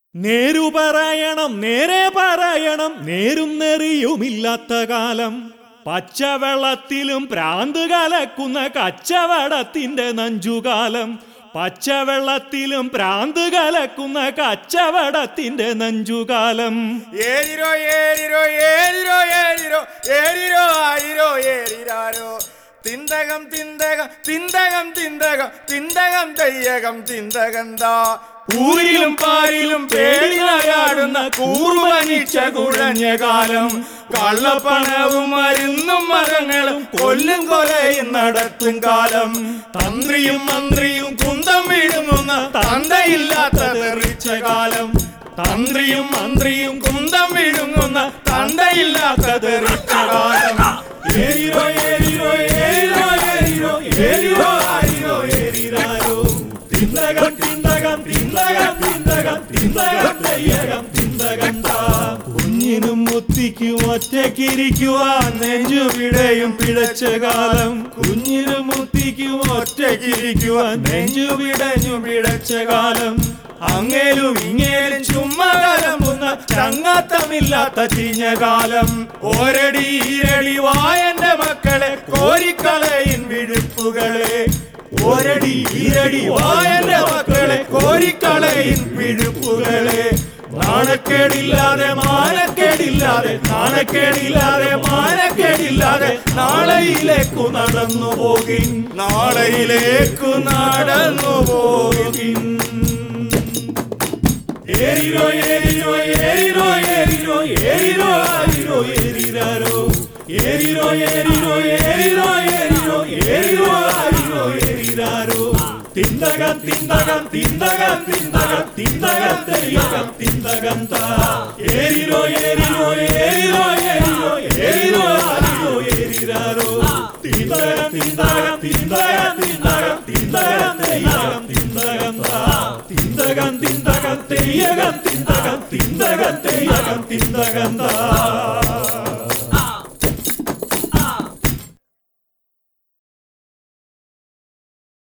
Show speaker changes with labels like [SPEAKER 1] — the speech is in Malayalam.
[SPEAKER 1] നേരു പറയണം നേരെ പറയണം നേരും നെറിയുമില്ലാത്ത കാലം പച്ചവെള്ളത്തിലും പ്രാന്ത് കലക്കുന്ന കച്ചവടത്തിന്റെ നഞ്ചുകാലം പച്ചവെള്ളത്തിലും പ്രാന്ത് കലക്കുന്ന കച്ചവടത്തിന്റെ നഞ്ചുകാലം
[SPEAKER 2] ഏരിരോ ഏരിരോ ഏരിരോ ഏരിരോ ഏരിരോ ആയിരോ ഏരിരാരോ തിന്തകം തിന്തകം തിന്തകം തിന്തകം തിന്തകം തെയ്യകം തിന്തകന്താ ഊരിലും പാരിലും പേടിനയാടുന്ന കൂറുവനിച്ച കുഴഞ്ഞ കാലം കള്ളപ്പണവും മരുന്നും മരങ്ങളും കൊല്ലും കൊലയും നടത്തും കാലം തന്ത്രിയും മന്ത്രിയും കുന്തം വിഴുങ്ങുന്ന തന്തയില്ലാത്ത തെറിച്ച കാലം തന്ത്രിയും മന്ത്രിയും കുന്തം വിഴുങ്ങുന്ന തന്തയില്ലാത്ത തെറിച്ച കാലം ഏരിരോ ഏരിരോ ഏരിരോ ഏരിരോ ഏരിരോ ആയിരോ ഏരിരാരോ
[SPEAKER 1] തിന്തകം തിന്തകം തിന്തകം തിന്തകം തിന്തകം തെയ്യകം തിന്തകം താ കുഞ്ഞിനും മുത്തിക്കും ഒറ്റയ്ക്കിരിക്കുവാൻ നെഞ്ചു പിടയും പിഴച്ച കാലം കുഞ്ഞിനും മുത്തിക്കും ഒറ്റയ്ക്കിരിക്കുവാൻ നെഞ്ചു പിടഞ്ഞു പിഴച്ച കാലം
[SPEAKER 2] അങ്ങേലും ഇങ്ങേലും ചുമ്മാ കലമ്പുന്ന ചങ്ങാത്തമില്ലാത്ത ചീഞ്ഞ കാലം ഒരടി ഈരടി വായന്റെ മക്കളെ കോരിക്കളയിൻ വിഴുപ്പുകളെ ഒരടി ഈരടി വായന്റെ മക്കളെ കോരിക്കളയിൻ വിഴുപ്പുകളെ നാണക്കേടില്ലാതെ മാനക്കേടില്ലാതെ നാണക്കേടില്ലാതെ മാനക്കേടില്ലാതെ നാളെയിലേക്കു നടന്നു പോകിൻ നാളെയിലേക്കു നടന്നു പോകിൻ ഏരിരോ ഏരിരോ ഏരിരോ ഏരിരോ ഏരിരോ ആരിരോ ഏരിരാരോ ഏരിരോ ഏരിരോ ഏരിരോ ഏരിരോ ഏരിരോ ആരിരോ ഏരിരാരോ
[SPEAKER 1] തിന്തകം തിന്തകം തിന്തകം തിന്തകം തിന്തകം തെയ്യകം തിന്തകം താ
[SPEAKER 2] ഏരിരോ ഏരിരോ ഏരിരോ ഏരിരോ ഏരിരോ ആരിരോ ഏരിരാരോ
[SPEAKER 1] തിന്തകം തിന്തകം തിന്തകം തിന്തകം തിന്തകം തെയ്യകം തിന്തകം താ തിന്തകം തിന്തകം തെയ്യകം തിന്തകം തിന്തകം തെയ്യകം തിന്തകം താ